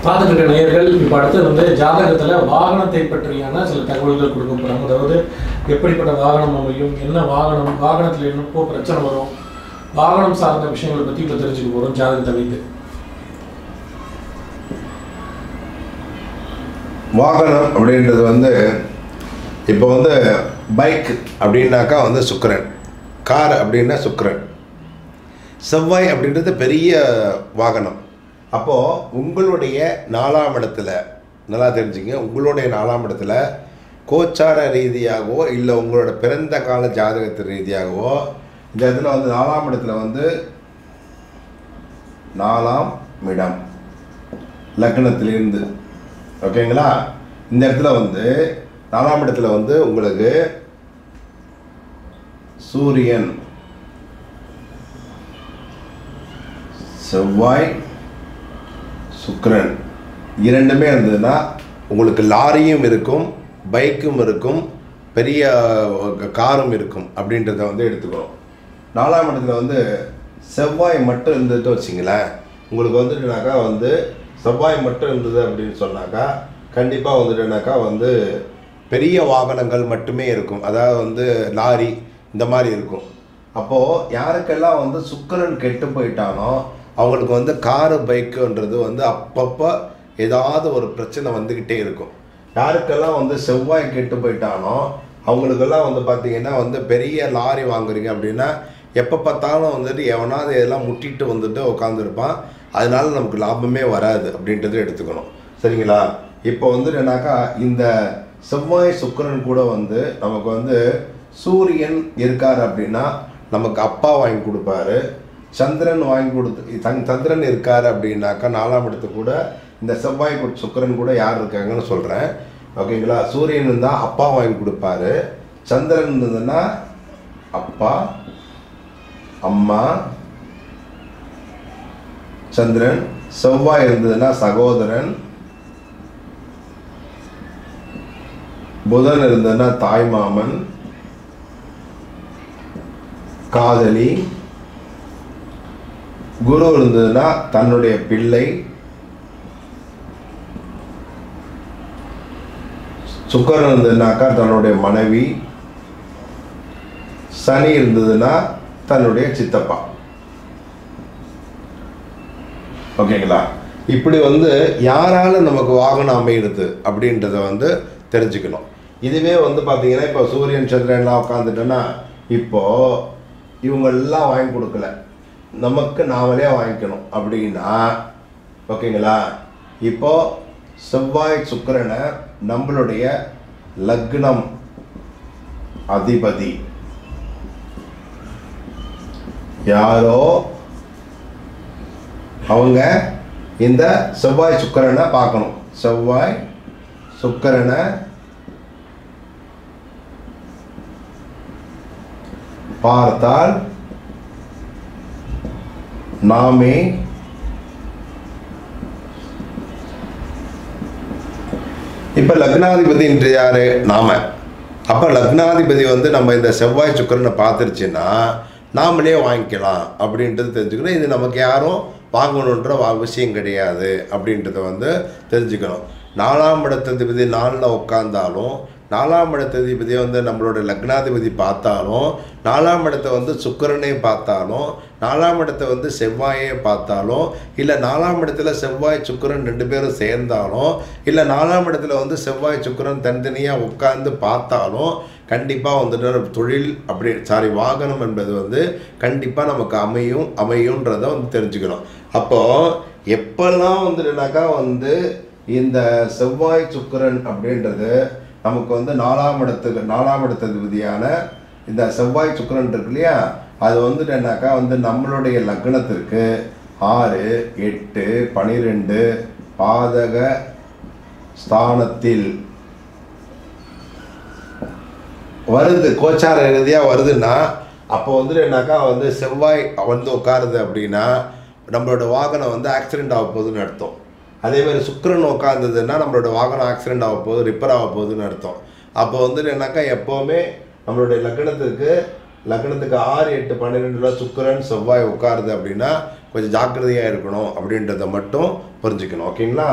பார்த்துட்டு இருக்க நேயர்கள் இப்போ அடுத்து வந்து ஜாதகத்தில் வாகனத்தை பற்றியான சில தகவல்கள் கொடுக்க போகிறாங்க அதாவது எப்படிப்பட்ட வாகனம் அமையும் என்ன வாகனம் வாகனத்தில் என்னப்போ பிரச்சனை வரும் வாகனம் சார்ந்த விஷயங்களை பற்றி இப்போ தெரிஞ்சுக்க போகிறோம் ஜாதகத்தை வைத்து வாகனம் அப்படின்றது வந்து இப்போ வந்து பைக் அப்படின்னாக்கா வந்து சுக்கிரன் கார் அப்படின்னா சுக்கிரன் செவ்வாய் அப்படின்றது பெரிய வாகனம் அப்போது உங்களுடைய நாலாம் இடத்துல நல்லா தெரிஞ்சுங்க உங்களுடைய நாலாம் இடத்துல கோச்சார ரீதியாகவோ இல்லை உங்களோட பிறந்த கால ஜாதகத்து ரீதியாகவோ இந்த இடத்துல வந்து நாலாம் இடத்துல வந்து நாலாம் இடம் லக்னத்திலிருந்து ஓகேங்களா இந்த இடத்துல வந்து நாலாம் இடத்துல வந்து உங்களுக்கு சூரியன் செவ்வாய் சுக்கிரன் இரண்டுமே இருந்ததுன்னா உங்களுக்கு லாரியும் இருக்கும் பைக்கும் இருக்கும் பெரிய காரும் இருக்கும் அப்படின்றத வந்து எடுத்துக்கிறோம் நாலாம் இடத்துல வந்து செவ்வாய் மட்டும் இருந்துட்டு வச்சிங்களேன் உங்களுக்கு வந்துட்டுனாக்கா வந்து செவ்வாய் மட்டும் இருந்தது அப்படின்னு சொன்னாக்கா கண்டிப்பாக வந்துட்டுனாக்கா வந்து பெரிய வாகனங்கள் மட்டுமே இருக்கும் அதாவது வந்து லாரி இந்த மாதிரி இருக்கும் அப்போது யாருக்கெல்லாம் வந்து சுக்கிரன் கெட்டு போயிட்டானோ அவங்களுக்கு வந்து காரு பைக்குன்றது வந்து அப்பப்போ ஏதாவது ஒரு பிரச்சனை வந்துக்கிட்டே இருக்கும் யாருக்கெல்லாம் வந்து செவ்வாய் கெட்டு போயிட்டானோ அவங்களுக்கெல்லாம் வந்து பார்த்தீங்கன்னா வந்து பெரிய லாரி வாங்குறீங்க அப்படின்னா எப்போ பார்த்தாலும் வந்துட்டு எவனாவது இதெல்லாம் முட்டிட்டு வந்துட்டு உட்காந்துருப்பான் அதனால நமக்கு லாபமே வராது அப்படின்றத எடுத்துக்கணும் சரிங்களா இப்போ வந்து என்னன்னாக்கா இந்த செவ்வாய் சுக்கிரன் கூட வந்து நமக்கு வந்து சூரியன் இருக்கார் அப்படின்னா நமக்கு அப்பா வாங்கி கொடுப்பாரு சந்திரன் வாங்கி கொடுத்து தங் சந்திரன் இருக்கார் அப்படின்னாக்கா நாலாம் இடத்துக்கு கூட இந்த செவ்வாய் கூட சுக்கிரன் கூட யார் இருக்காங்கன்னு சொல்கிறேன் ஓகேங்களா சூரியன் இருந்தால் அப்பா வாங்கி கொடுப்பாரு சந்திரன் இருந்ததுன்னா அப்பா அம்மா சந்திரன் செவ்வாய் இருந்ததுன்னா சகோதரன் புதன் இருந்ததுன்னா தாய்மாமன் காதலி குரு இருந்ததுன்னா தன்னுடைய பிள்ளை சுக்கரன் இருந்ததுனாக்கா தன்னுடைய மனைவி சனி இருந்ததுன்னா தன்னுடைய சித்தப்பா ஓகேங்களா இப்படி வந்து யாரால நமக்கு வாகனம் அமையிறது அப்படின்றத வந்து தெரிஞ்சுக்கணும் இதுவே வந்து பார்த்தீங்கன்னா இப்போ சூரியன் சந்திரன்லாம் உட்காந்துட்டோன்னா இப்போ இவங்கெல்லாம் வாங்கி கொடுக்கல நமக்கு நாமளே வாங்கிக்கணும் அப்படின்னா ஓகேங்களா இப்போ செவ்வாய் சுக்கிரனை நம்மளுடைய லக்னம் அதிபதி யாரோ அவங்க இந்த செவ்வாய் சுக்கிரனை பார்க்கணும் செவ்வாய் சுக்கிரனை பார்த்தால் நாமே இப்போ லக்னாதிபதி என்று யாரு நாம அப்போ லக்னாதிபதி வந்து நம்ம இந்த செவ்வாய் சுக்கிரனை பார்த்துருச்சுன்னா நாமளே வாங்கிக்கலாம் அப்படின்றது தெரிஞ்சுக்கணும் இது நமக்கு யாரும் வாங்கணுன்ற அவசியம் கிடையாது அப்படின்றத வந்து தெரிஞ்சுக்கணும் நாலாம் இடத்ததிபதி நாளில் உட்காந்தாலும் நாலாம் இடத்ததிபதியை வந்து நம்மளோட லக்னாதிபதி பார்த்தாலும் நாலாம் இடத்தை வந்து சுக்கிரனே பார்த்தாலும் நாலாம் இடத்தை வந்து செவ்வாயே பார்த்தாலும் இல்லை நாலாம் இடத்துல செவ்வாய் சுக்கிரன் ரெண்டு பேரும் சேர்ந்தாலும் இல்லை நாலாம் இடத்துல வந்து செவ்வாய் சுக்கிரன் தனித்தனியாக உட்கார்ந்து பார்த்தாலும் கண்டிப்பாக வந்துட்டு தொழில் அப்படி சாரி வாகனம் என்பது வந்து கண்டிப்பாக நமக்கு அமையும் அமையுன்றதை வந்து தெரிஞ்சுக்கணும் அப்போது எப்பெல்லாம் வந்துட்டுனாக்கா வந்து இந்த செவ்வாய் சுக்கிரன் அப்படின்றது நமக்கு வந்து நாலாம் இடத்துக்கு நாலாம் இடத்ததிபதியான இந்த செவ்வாய் சுக்கிரன் இருக்கு இல்லையா அது வந்துட்டு என்னக்கா வந்து நம்மளுடைய லக்னத்திற்கு ஆறு எட்டு பனிரெண்டு பாதக ஸ்தானத்தில் வருது கோச்சார ரீதியாக வருதுன்னா அப்போ வந்துட்டு என்னக்கா வந்து செவ்வாய் வந்து உட்காருது அப்படின்னா நம்மளோட வாகனம் வந்து ஆக்சிடென்ட் ஆக போகுதுன்னு அர்த்தம் அதே மாதிரி சுக்கிரன் உட்காந்துதுன்னா நம்மளோட வாகனம் ஆக்சிடென்ட் ஆக போகுது ரிப்பேர் ஆக போகுதுன்னு அர்த்தம் அப்போ வந்துட்டு என்னக்கா எப்போவுமே நம்மளுடைய லக்னத்துக்கு லக்னத்துக்கு ஆறு எட்டு பன்னிரெண்டுல சுக்கிரன் செவ்வாய் உட்காருது அப்படின்னா கொஞ்சம் ஜாக்கிரதையாக இருக்கணும் அப்படின்றத மட்டும் புரிஞ்சுக்கணும் ஓகேங்களா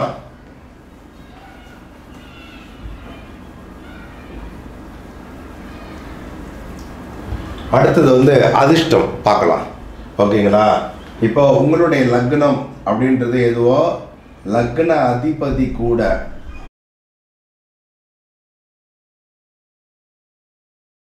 அடுத்தது வந்து அதிர்ஷ்டம் பார்க்கலாம் ஓகேங்களா இப்போ உங்களுடைய லக்னம் அப்படின்றது எதுவோ லக்ன அதிபதி கூட